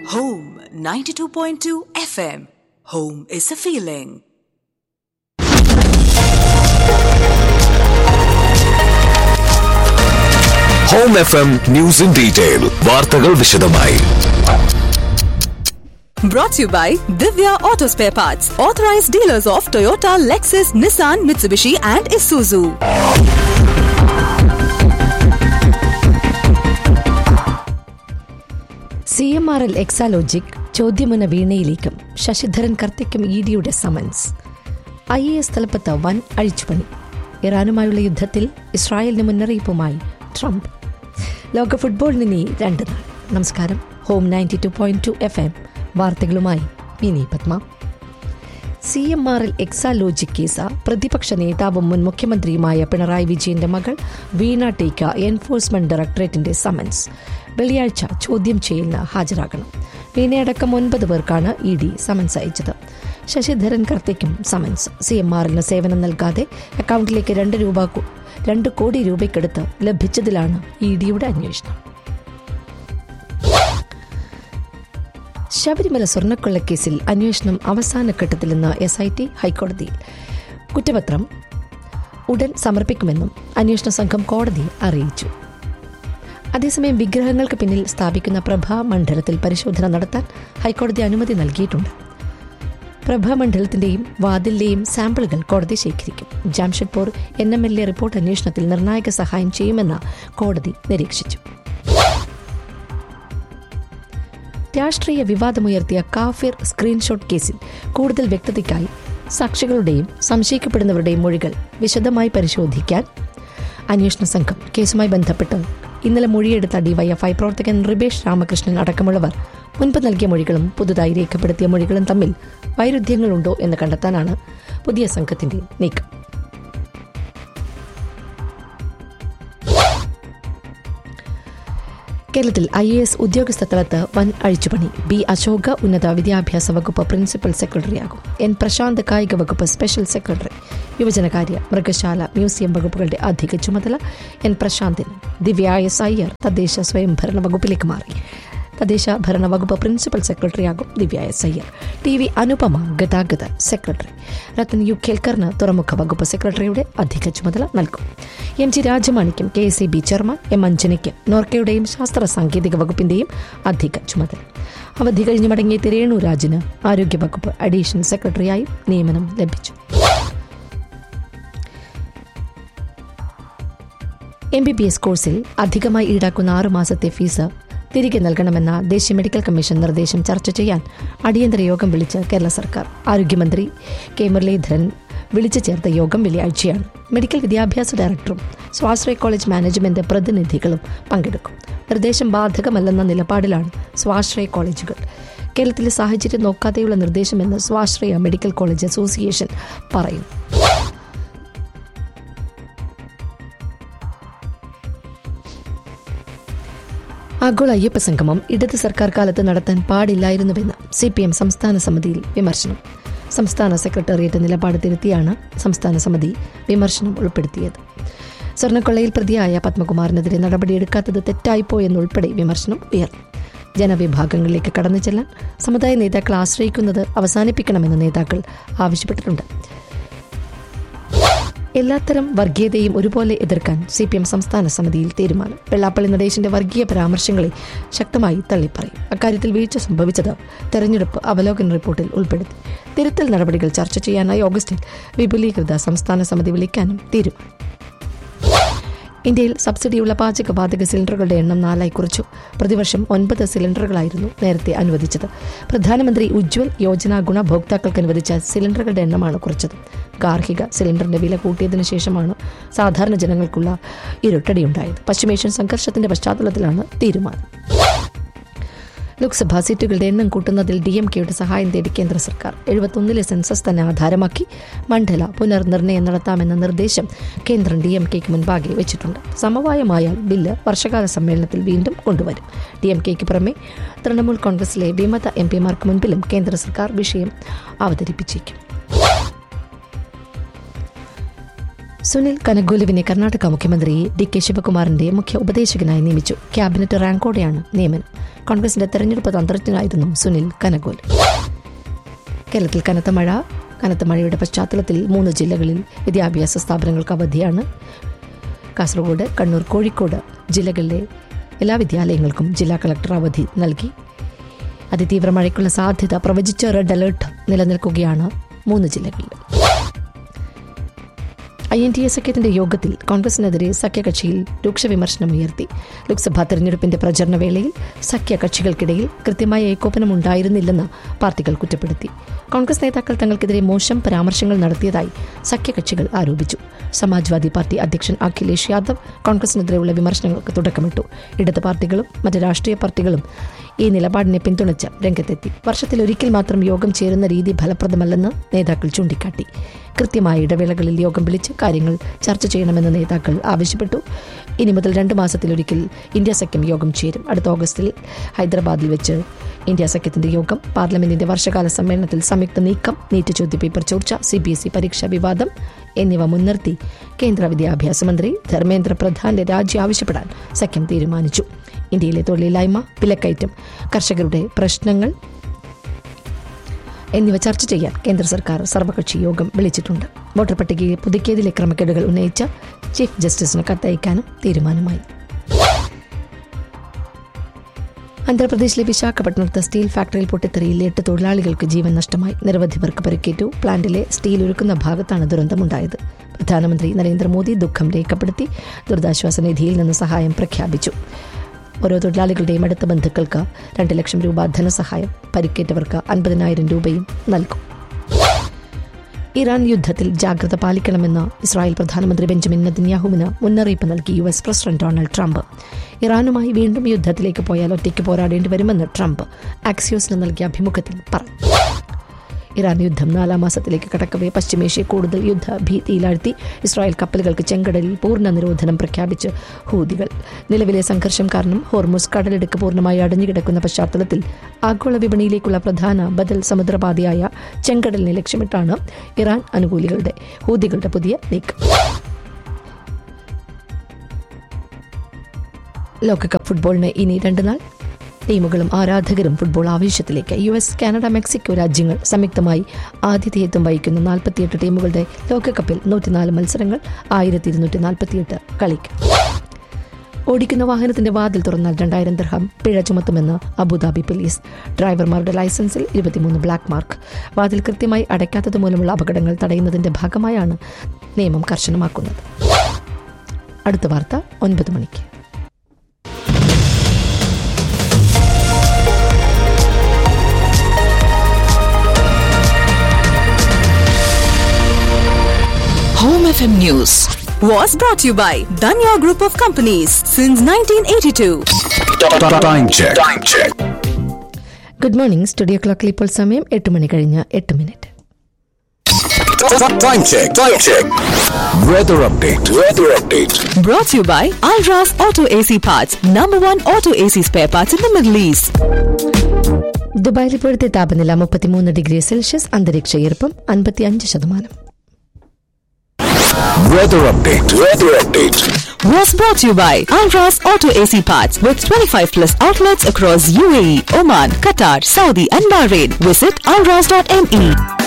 Home 92.2 FM. Home is a feeling. Home F M news in detail വാർത്തകൾ വിശദമായി Brought to you by Divya Auto Spare Parts, authorized dealers of Toyota, Lexus, Nissan, Mitsubishi, and Isuzu. C M R L Exalogic ചോദ്യമുന വീണയിലേക്കും ശശിധരൻ കർത്തിക്കും E ഡിയുടെ summons I A S തലപ്പത്ത് വൻ അഴിച്ചുപണി ഇറാനുമായുള്ള യുദ്ധത്തിൽ ഇസ്രായേലിന് മുന്നറിയിപ്പുമായി ട്രംപ് ലോക ഫുട്ബോളിന് ഇനി രണ്ട് നാൾ നമസ്കാരം home ninety two point two F M വാർത്തകളുമായി Mini Padma C M R L Exalogic case പ്രതിപക്ഷ നേതാവും മുൻ മുഖ്യമന്ത്രിയുമായ പിണറായി വിജയന്റെ മകൾ വീണ ടീക്ക എൻഫോഴ്സ്മെന്റ് ഡയറക്ടറേറ്റിന്റെ സമൻസ് വെള്ളിയാഴ്ച ചോദ്യം ചെയ്യലിന് ഹാജരാകണം വീണയടക്കം ഒൻപത് പേർക്കാണ് ഇ ഡി സമൻസ് അയച്ചത് ശശിധരൻ കർത്തിക്കും സമൻസ് സി എം ആറിന് സേവനം നൽകാതെ അക്കൗണ്ടിലേക്ക് രണ്ട് രൂപ കു- രണ്ട് കോടി രൂപയ്ക്കടുത്ത് ലഭിച്ചതിലാണ് ഇ ഡിയുടെ അന്വേഷണം ശബരിമല സ്വർണ്ണക്കൊള്ളക്കേസിൽ അന്വേഷണം അവസാന ഘട്ടത്തിലെന്ന് എസ് ഐ ടി ഹൈക്കോടതിയിൽ കുറ്റപത്രം ഉടൻ സമർപ്പിക്കുമെന്നും അന്വേഷണ സംഘം കോടതിയെ അറിയിച്ചു അതേസമയം വിഗ്രഹങ്ങൾക്ക് പിന്നിൽ സ്ഥാപിക്കുന്ന പ്രഭാമണ്ഡലത്തിൽ പരിശോധന നടത്താൻ ഹൈക്കോടതി അനുമതി നൽകിയിട്ടുണ്ട് പ്രഭാമണ്ഡലത്തിന്റെയും വാതിലിന്റെയും സാമ്പിളുകൾ കോടതി ശേഖരിക്കും Jamshedpur N M L A report അന്വേഷണത്തിൽ നിർണായക സഹായം ചെയ്യുമെന്ന് കോടതി നിരീക്ഷിച്ചു രാഷ്ട്രീയ വിവാദമുയർത്തിയ കാഫിർ സ്ക്രീൻഷോട്ട് കേസിൽ കൂടുതൽ വ്യക്തതയ്ക്കായി സാക്ഷികളുടെയും സംശയിക്കപ്പെടുന്നവരുടെയും മൊഴികൾ വിശദമായി പരിശോധിക്കാൻ അന്വേഷണ സംഘം കേസുമായി ബന്ധപ്പെട്ട് ഇന്നലെ മൊഴിയെടുത്ത ഡിവൈഎഫ്ഐ പ്രവർത്തകൻ റിബേഷ് രാമകൃഷ്ണൻ അടക്കമുള്ളവർ മുൻപ് നൽകിയ മൊഴികളും പുതുതായി രേഖപ്പെടുത്തിയ മൊഴികളും തമ്മിൽ വൈരുദ്ധ്യങ്ങളുണ്ടോ എന്ന് കണ്ടെത്താനാണ് പുതിയ സംഘത്തിന്റെ നീക്കം കേരളത്തിൽ ഐ എ എസ് ഉദ്യോഗസ്ഥ തലത്ത് വൻ അഴിച്ചുപണി ബി അശോക ഉന്നത വിദ്യാഭ്യാസ വകുപ്പ് പ്രിൻസിപ്പൽ സെക്രട്ടറിയാകും എൻ പ്രശാന്ത് കായിക വകുപ്പ് സ്പെഷ്യൽ സെക്രട്ടറി യുവജനകാര്യ മൃഗശാല മ്യൂസിയം വകുപ്പുകളുടെ അധിക ചുമതല എൻ പ്രശാന്തിന് ദിവ്യ എസ് അയ്യർ തദ്ദേശ സ്വയംഭരണ വകുപ്പിലേക്ക് മാറി തദ്ദേശ ഭരണ വകുപ്പ് പ്രിൻസിപ്പൽ സെക്രട്ടറിയാകും Divya S Iyer T V Anupama ഗതാഗത സെക്രട്ടറി രത്തൻ യു കേൽക്കറിന് തുറമുഖ വകുപ്പ് സെക്രട്ടറിയുടെ അധിക ചുമതല നൽകും എം ജി രാജമാണിക്കും K S E B chairman M അഞ്ജനയ്ക്ക് നോർക്കയുടെയും ശാസ്ത്ര സാങ്കേതിക വകുപ്പിന്റെയും അധിക ചുമതല അവധി കഴിഞ്ഞ് മടങ്ങിയ തിരേണു രാജിന് ആരോഗ്യ വകുപ്പ് അഡീഷണൽ സെക്രട്ടറിയായും നിയമനം ലഭിച്ചു എം ബി ബി എസ് കോഴ്സിൽ അധികമായി ഈടാക്കുന്ന ആറു മാസത്തെ ഫീസ് തിരികെ നൽകണമെന്ന ദേശീയ മെഡിക്കൽ കമ്മീഷൻ നിർദ്ദേശം ചർച്ച ചെയ്യാൻ അടിയന്തര യോഗം വിളിച്ച് കേരള സർക്കാർ ആരോഗ്യമന്ത്രി കെ മുരളീധരൻ വിളിച്ചു ചേർത്ത യോഗം വെള്ളിയാഴ്ചയാണ് മെഡിക്കൽ വിദ്യാഭ്യാസ ഡയറക്ടറും സ്വാശ്രയ കോളേജ് മാനേജ്മെന്റ് പ്രതിനിധികളും പങ്കെടുക്കും നിർദ്ദേശം ബാധകമല്ലെന്ന നിലപാടിലാണ് സ്വാശ്രയ കോളേജുകൾ കേരളത്തിലെ സാഹചര്യം നോക്കാതെയുള്ള നിർദ്ദേശമെന്ന് സ്വാശ്രയ മെഡിക്കൽ കോളേജ് അസോസിയേഷൻ പറയുന്നു ആഗോള അയ്യപ്പ സംഗമം ഇടത് സർക്കാർ കാലത്ത് നടത്താൻ പാടില്ലായിരുന്നുവെന്ന് സി പി എം സംസ്ഥാന സമിതിയിൽ വിമർശനം സംസ്ഥാന സെക്രട്ടേറിയറ്റ് നിലപാട് തിരുത്തിയാണ് സംസ്ഥാന സമിതി വിമർശനം ഉൾപ്പെടുത്തിയത് സ്വർണ്ണക്കൊള്ളയിൽ പ്രതിയായ പത്മകുമാറിനെതിരെ നടപടിയെടുക്കാത്തത് തെറ്റായിപ്പോയെന്നുൾപ്പെടെ വിമർശനം ഉയർന്നു ജനവിഭാഗങ്ങളിലേക്ക് കടന്നു ചെല്ലാൻ സമുദായ നേതാക്കൾ ആശ്രയിക്കുന്നത് അവസാനിപ്പിക്കണമെന്ന് നേതാക്കൾ ആവശ്യപ്പെട്ടിട്ടുണ്ട് എല്ലാത്തരം വർഗീയതയും ഒരുപോലെ എതിർക്കാൻ സി പി എം സംസ്ഥാന സമിതിയിൽ തീരുമാനം വെള്ളാപ്പള്ളി നടേശന്റെ വർഗീയ പരാമർശങ്ങളെ ശക്തമായി തള്ളിപ്പറയും അക്കാര്യത്തിൽ വീഴ്ച സംഭവിച്ചത് തെരഞ്ഞെടുപ്പ് അവലോകന റിപ്പോർട്ടിൽ ഉൾപ്പെടുത്തി തിരുത്തൽ നടപടികൾ ചർച്ച ചെയ്യാനായി ഓഗസ്റ്റിൽ വിപുലീകൃത സംസ്ഥാന സമിതി വിളിക്കാനും തീരുമാനം ഇന്ത്യയിൽ സബ്സിഡിയുള്ള പാചകവാതക സിലിണ്ടറുകളുടെ എണ്ണം നാലായി കുറച്ചു പ്രതിവർഷം ഒൻപത് സിലിണ്ടറുകളായിരുന്നു നേരത്തെ അനുവദിച്ചത് പ്രധാനമന്ത്രി ഉജ്ജ്വൽ യോജന ഗുണഭോക്താക്കൾക്ക് അനുവദിച്ച സിലിണ്ടറുകളുടെ എണ്ണമാണ് കുറച്ചത് ഗാർഹിക സിലിണ്ടറിന്റെ വില കൂട്ടിയതിനു ശേഷമാണ് സാധാരണ ജനങ്ങൾക്കുള്ള ഇരുട്ടടിയുണ്ടായത് പശ്ചിമേഷ്യൻ സംഘർഷത്തിന്റെ പശ്ചാത്തലത്തിലാണ് തീരുമാനം ലോക്സഭാ സീറ്റുകളുടെ എണ്ണം കൂട്ടുന്നതിൽ ഡി എം കെയുടെ സഹായം തേടി കേന്ദ്ര സർക്കാർ എഴുപത്തൊന്നിലെ സെൻസസ് തന്നെ ആധാരമാക്കി മണ്ഡല പുനർനിർണയം നടത്താമെന്ന നിർദ്ദേശം കേന്ദ്രം ഡി എം കെക്ക് മുൻപാകെ വെച്ചിട്ടുണ്ട് സമവായമായാൽ ബില്ല് വർഷകാല സമ്മേളനത്തിൽ വീണ്ടും കൊണ്ടുവരും ഡി എം കെക്ക് പുറമെ തൃണമൂൽ കോൺഗ്രസിലെ വിമത എം പിമാർക്ക് മുൻപിലും കേന്ദ്ര സർക്കാർ വിഷയം അവതരിപ്പിച്ചേക്കും സുനിൽ കനഗോലുവിനെ കർണാടക മുഖ്യമന്ത്രി ഡി കെ ശിവകുമാറിന്റെ മുഖ്യ ഉപദേശകനായി നിയമിച്ചു ക്യാബിനറ്റ് റാങ്കോടെയാണ് നിയമനം കോൺഗ്രസിന്റെ തെരഞ്ഞെടുപ്പ് തന്ത്രജ്ഞനായിരുന്നു സുനിൽ കനഗോൽ കേരളത്തിൽ കനത്ത മഴ കനത്ത മഴയുടെ പശ്ചാത്തലത്തിൽ മൂന്ന് ജില്ലകളിൽ വിദ്യാഭ്യാസ സ്ഥാപനങ്ങൾക്ക് അവധിയാണ് കാസർഗോഡ് കണ്ണൂർ കോഴിക്കോട് ജില്ലകളിലെ എല്ലാ വിദ്യാലയങ്ങൾക്കും ജില്ലാ കളക്ടർ അവധി നൽകി അതിതീവ്ര മഴയ്ക്കുള്ള സാധ്യത പ്രവചിച്ച റെഡ് അലർട്ട് നിലനിൽക്കുകയാണ് മൂന്ന് ജില്ലകളിൽ ഐ എൻ ടി എ സഖ്യത്തിന്റെ യോഗത്തിൽ കോൺഗ്രസിനെതിരെ സഖ്യകക്ഷിയിൽ രൂക്ഷ വിമർശനം ഉയർത്തി ലോക്സഭാ തെരഞ്ഞെടുപ്പിന്റെ പ്രചരണ വേളയിൽ സഖ്യകക്ഷികൾക്കിടയിൽ കൃത്യമായ ഏകോപനം ഉണ്ടായിരുന്നില്ലെന്ന് പാർട്ടികൾ കുറ്റപ്പെടുത്തി കോൺഗ്രസ് നേതാക്കൾ തങ്ങൾക്കെതിരെ മോശം പരാമർശങ്ങൾ നടത്തിയതായി സഖ്യകക്ഷികൾ ആരോപിച്ചു സമാജ്വാദി പാർട്ടി അധ്യക്ഷൻ അഖിലേഷ് യാദവ് കോൺഗ്രസിനെതിരെയുള്ള വിമർശനങ്ങൾക്ക് തുടക്കമിട്ടു ഇടത് പാർട്ടികളും മറ്റ് രാഷ്ട്രീയ പാർട്ടികളും ഈ നിലപാടിനെ പിന്തുണച്ച് രംഗത്തെത്തി വർഷത്തിൽ ഒരിക്കൽ മാത്രം യോഗം ചേരുന്ന രീതി ഫലപ്രദമല്ലെന്ന് നേതാക്കൾ ചൂണ്ടിക്കാട്ടി കൃത്യമായ ഇടവേളകളിൽ യോഗം വിളിച്ച് കാര്യങ്ങൾ ചർച്ച ചെയ്യണമെന്ന് നേതാക്കൾ ആവശ്യപ്പെട്ടു ഇനി മുതൽ രണ്ട് മാസത്തിലൊരിക്കൽ ഇന്ത്യ സഖ്യം യോഗം ചേരും അടുത്ത ഓഗസ്റ്റിൽ ഹൈദരാബാദിൽ വെച്ച് ഇന്ത്യ സഖ്യത്തിന്റെ യോഗം പാർലമെന്റിന്റെ വർഷകാല സമ്മേളനത്തിൽ സംയുക്ത നീക്കം നീറ്റ് ചോദ്യപേപ്പർ ചോർച്ച സി ബി എസ് ഇ പരീക്ഷാ വിവാദം എന്നിവ മുൻനിർത്തി കേന്ദ്ര വിദ്യാഭ്യാസ മന്ത്രി ധർമ്മേന്ദ്ര പ്രധാന്റെ രാജി ആവശ്യപ്പെടാൻ സഖ്യം തീരുമാനിച്ചു ഇന്ത്യയിലെ തൊഴിലില്ലായ്മ വിലക്കയറ്റം കർഷകരുടെ പ്രശ്നങ്ങൾ എന്നിവ ചർച്ച ചെയ്യാൻ കേന്ദ്ര സർക്കാർ സർവകക്ഷി യോഗം വിളിച്ചിട്ടുണ്ട് വോട്ടർ പട്ടികയെ പുതുക്കിയതിലെ ക്രമക്കേടുകൾ ഉന്നയിച്ച ചീഫ് ജസ്റ്റിസിന് കത്തയക്കാനും തീരുമാനമായി ആന്ധ്രാപ്രദേശിലെ വിശാഖപട്ടണത്ത് സ്റ്റീൽ ഫാക്ടറിയിൽ പൊട്ടിത്തെറിയിൽ എട്ട് തൊഴിലാളികൾക്ക് ജീവൻ നഷ്ടമായി നിരവധി പേർക്ക് പരിക്കേറ്റു പ്ലാന്റിലെ സ്റ്റീൽ ഒരുക്കുന്ന ഭാഗത്താണ് ദുരന്തമുണ്ടായത് പ്രധാനമന്ത്രി നരേന്ദ്രമോദി ദുഃഖം രേഖപ്പെടുത്തി ദുരിതാശ്വാസ നിധിയിൽ നിന്ന് സഹായം പ്രഖ്യാപിച്ചു ഓരോ തൊഴിലാളികളുടെയും അടുത്ത ബന്ധുക്കൾക്ക് രണ്ട് ലക്ഷം രൂപ ധനസഹായം പരിക്കേറ്റവർക്ക് അൻപതിനായിരം രൂപയും നൽകും ഇറാൻ യുദ്ധത്തിൽ ജാഗ്രത പാലിക്കണമെന്ന് ഇസ്രായേൽ പ്രധാനമന്ത്രി ബെഞ്ചമിൻ നെതന്യാഹുവിന് മുന്നറിയിപ്പ് നൽകി U S president Donald Trump ഇറാനുമായി വീണ്ടും യുദ്ധത്തിലേക്ക് പോയാൽ ഒറ്റയ്ക്ക് പോരാടേണ്ടി വരുമെന്ന് ട്രംപ് ആക്സിയോസിന് നൽകിയ അഭിമുഖത്തിൽ പറഞ്ഞു ഇറാൻ യുദ്ധം നാലാം മാസത്തിലേക്ക് കടക്കവേ പശ്ചിമേഷ്യ കൂടുതൽ യുദ്ധ ഭീതിയിലാഴ്ത്തി ഇസ്രായേൽ കപ്പലുകൾക്ക് ചെങ്കടലിൽ പൂർണ്ണ നിരോധനം പ്രഖ്യാപിച്ച് ഹൂതികൾ നിലവിലെ സംഘർഷം കാരണം ഹോർമുസ് കടലിടുക്ക് പൂർണ്ണമായി അടഞ്ഞുകിടക്കുന്ന പശ്ചാത്തലത്തിൽ ആഗോള വിപണിയിലേക്കുള്ള പ്രധാന ബദൽ സമുദ്രപാതയായ ചെങ്കടലിനെ ലക്ഷ്യമിട്ടാണ് ഇറാൻ അനുകൂലികളുടെ ഹൂതികളുടെ പുതിയ നീക്കം ലോകകപ്പ് ഫുട്ബോളിന് ഇനി രണ്ട് നാൾ ടീമുകളും ആരാധകരും ഫുട്ബോൾ ആവേശത്തിലേക്ക് യു എസ് കാനഡ മെക്സിക്കോ രാജ്യങ്ങൾ സംയുക്തമായി ആതിഥേയത്വം വഹിക്കുന്ന നാൽപ്പത്തിയെട്ട് ടീമുകളുടെ ലോകകപ്പിൽ നൂറ്റിനാല് മത്സരങ്ങൾ ആയിരത്തി ഇരുന്നൂറ്റി നാൽപ്പത്തിയെട്ട് കളിക്ക് ഓടിക്കുന്ന വാഹനത്തിന്റെ വാതിൽ തുറന്നാൽ രണ്ടായിരം ദർഹം പിഴ ചുമത്തുമെന്ന് അബുദാബി പോലീസ് ഡ്രൈവർമാരുടെ ലൈസൻസിൽ ഇരുപത്തിമൂന്ന് ബ്ലാക്ക് മാർക്ക് വാതിൽ കൃത്യമായി അടയ്ക്കാത്തത് മൂലമുള്ള അപകടങ്ങൾ തടയുന്നതിന്റെ ഭാഗമായാണ് നിയമം കർശനമാക്കുന്നത് അടുത്ത വാർത്ത ഒൻപത് മണിക്ക് Home FM News was brought to you by Danya Group of Companies since 1982. Time check. Time check. Good morning studio ക്ലോക്കിൽ ഇപ്പോൾ സമയം എട്ട് മണി കഴിഞ്ഞ് എട്ട് minute Time check. Time check. Weather update. Weather update. Brought to you by Alras Auto AC Parts, number one auto AC spare parts in the Middle East. ദുബായിൽ ഇപ്പോഴത്തെ താപനില മുപ്പത്തിമൂന്ന് ഡിഗ്രി സെൽഷ്യസ് അന്തരീക്ഷ ഈർപ്പം അൻപത്തി അഞ്ച് ശതമാനം Weather update. Weather update. Was brought to you by Alras Auto AC Parts with 25 plus outlets across UAE, Oman, Qatar, Saudi, and Bahrain. Visit alras.me.